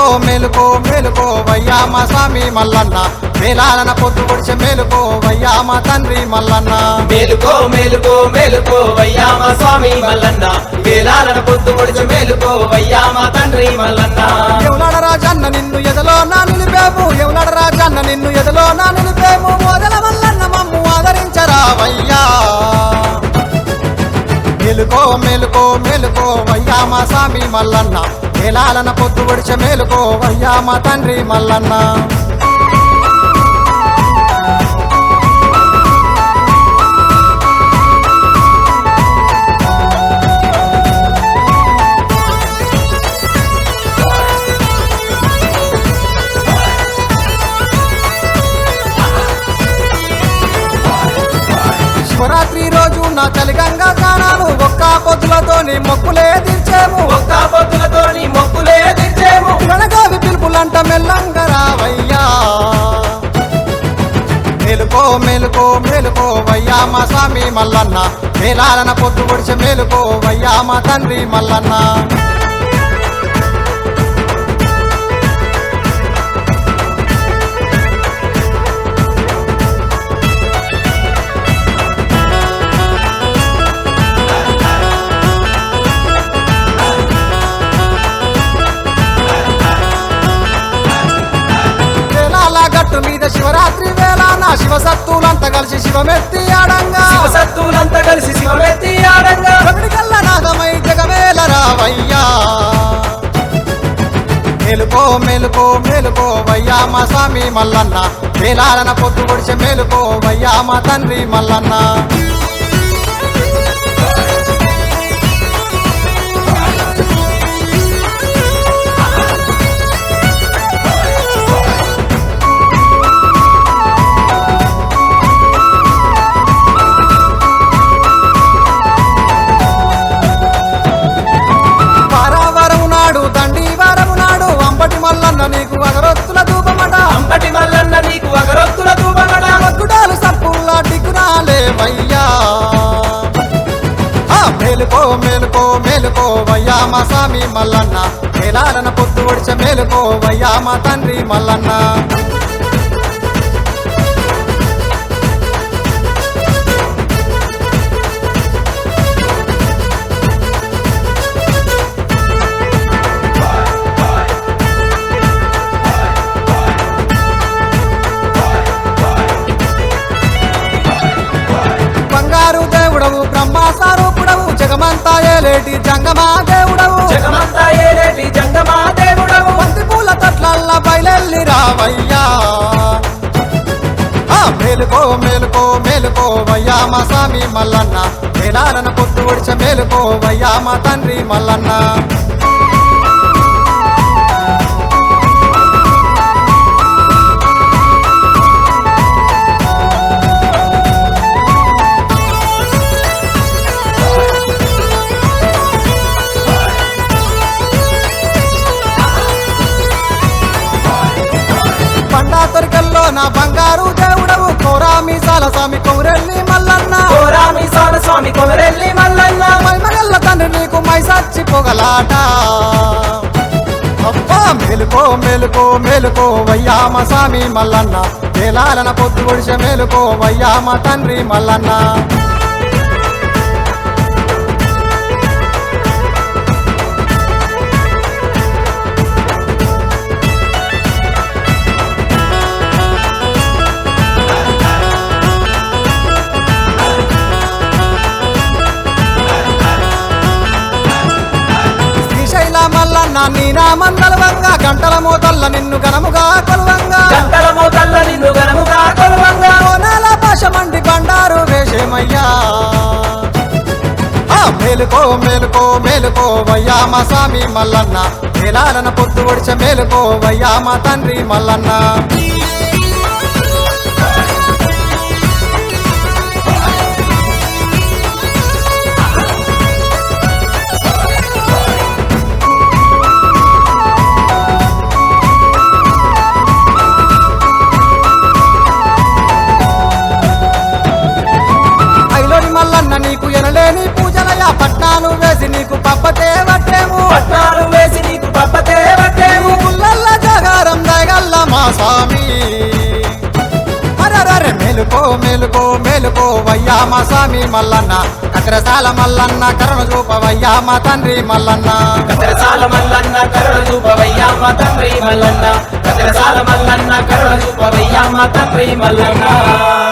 మేలుకో మేలుకో మేలుకో వయ్యా మా స్వామి మల్లన్న వేలాలన పొద్దు పొడిచే మేలుకో వయ్యా మా తండ్రి మల్లన్న మేలుకో మేలుకో మేలుకో వయ్యా మా స్వామి మల్లన్న వేలాలన పొద్దు పొడిచి మేలుకో వయ్యా మా తండ్రి మల్లన్న ఎవలాడ రాజన్న నిన్ను ఎదలో నా నిలిపేము ఎవలాడ రాజన్న నిన్ను ఎదలో నా నిలిపేము మొదల మల్లన్న మమ్ము ఆదరించరావయ్యా మేలుకో మేలుకో మేలుకో వయ్యా మా స్వామి మల్లన్న వేలాలన పొద్దు పొడిచే మేలుకో వయ్యా మా తండ్రి మల్లన్న శివరాత్రి రోజు నా చలిగంగా స్నానాలు ఒక్క పొద్దులతోని మొక్కులే తీర్చేము ఒక్క పొద్దులతో నీ మొక్కులే తెచ్చేము గణగావి పిలుపులంట మెల్లంగా రావయ్యా మేలుకో మేలుకో మేలుకో వయ్యా మా స్వామి మల్లన్న వేలాలన పొద్దు పొడిచే మేలుకో వయ్యా మా తండ్రి మల్లన్న వేలాల గట్టు మీద శివరాత్రి వేళ నా శివసత్తులంతా కలిసి శివమెత్తి ఆడంగా శివసత్తులంతా కలిసి శివమెత్తి ఆడంగా కల్ల నాగమై జగమేల రావయ్యా మేలుకో మేలుకో మేలుకో వయ్యా మా స్వామి మల్లన్న వేలాలన పొద్దు పొడిచే మేలుకో వయ్యా మా తండ్రి మల్లన్న వారావరం నాడు దండి వారము నాడు అంబటి మల్లన్న నీకు అగరొత్తుల ధూపమట అంబటి మల్లన్న నీకు అగరొత్తుల తూపమడ గుడాలు సప్పుల్లా టికురాలే వయ్యా ఆ, మేలుకో మేలుకో మేలుకో వయ్యా మా స్వామి మల్లన్న వేలాలన పొద్దు ఒడిచే మేలుకో వయ్యా మా తండ్రి మల్లన్న బంగారు దేవుడవు బ్రహ్మ స్వరూపుడవు జగమంతా ఏలేటి జంగమా దేవుడవు జగమంతా ఏలేటి జంగమా దేవుడవు బంతి పూల తట్లల్లా బయలెల్లి రావయ్యా ఆ, మేలుకో మేలుకో మేలుకో వయ్యా మా స్వామి మల్లన్న వేలాలన పొద్దు ఒడిచే మేలుకో వయ్యా మా తండ్రి మల్లన్న పండా తొరికల్లో నా బంగారు దేవుడవు కోరా మీసాల స్వామి కౌరెల్లి మల్లన్న కోరామి సాల స్వామి కొమరెల్లి మల్లన్న మైమగల్ల తండ్రి నీకు మైసచ్చి పొగలాట అబ్బా మేలుకో మేలుకో మేలుకో వయ్యా మా స్వామి మల్లన్న వేలాలన పొద్దు ఒడిసే మేలుకో వయ్యా మా తండ్రి మల్లన్న శ్రీశైల మల్లన్న నీ నామందలవంగా గంటల మోతల్ల నిన్ను ఘనముగా కొలువంగా గంటల మోతల్ల నిన్ను గనముగా కొలువంగా కోనాల భాష మండి బండారు వేషమయ్యా ఆ, మేలుకో మేలుకో మేలుకో వయ్యా మా స్వామి మల్లన్న వేలాలన పొద్దు ఒడిచే మేలుకో వయ్యా మా తండ్రి మల్లన్న ఐలోని మల్లన్న నీకు ఎనలేని పూజలయ పట్నాలు వేసి నీకు పప్పతే వట్టేము పట్నాలు వేసి నీకు పప్పతే పట్టేము పుల్లల మా స్వామి మల్లన్న కత్రసాల మల్లన్న కరుణ చూపవయ్యా మా తండ్రి మల్లన్న కతరసాల మల్లన్న కరుణ చూపవయ్యా మా తండ్రి మల్లన్న కతరసాల మల్లన్న కరుణ చూపవయ్యా మా తండ్రి మల్లన్న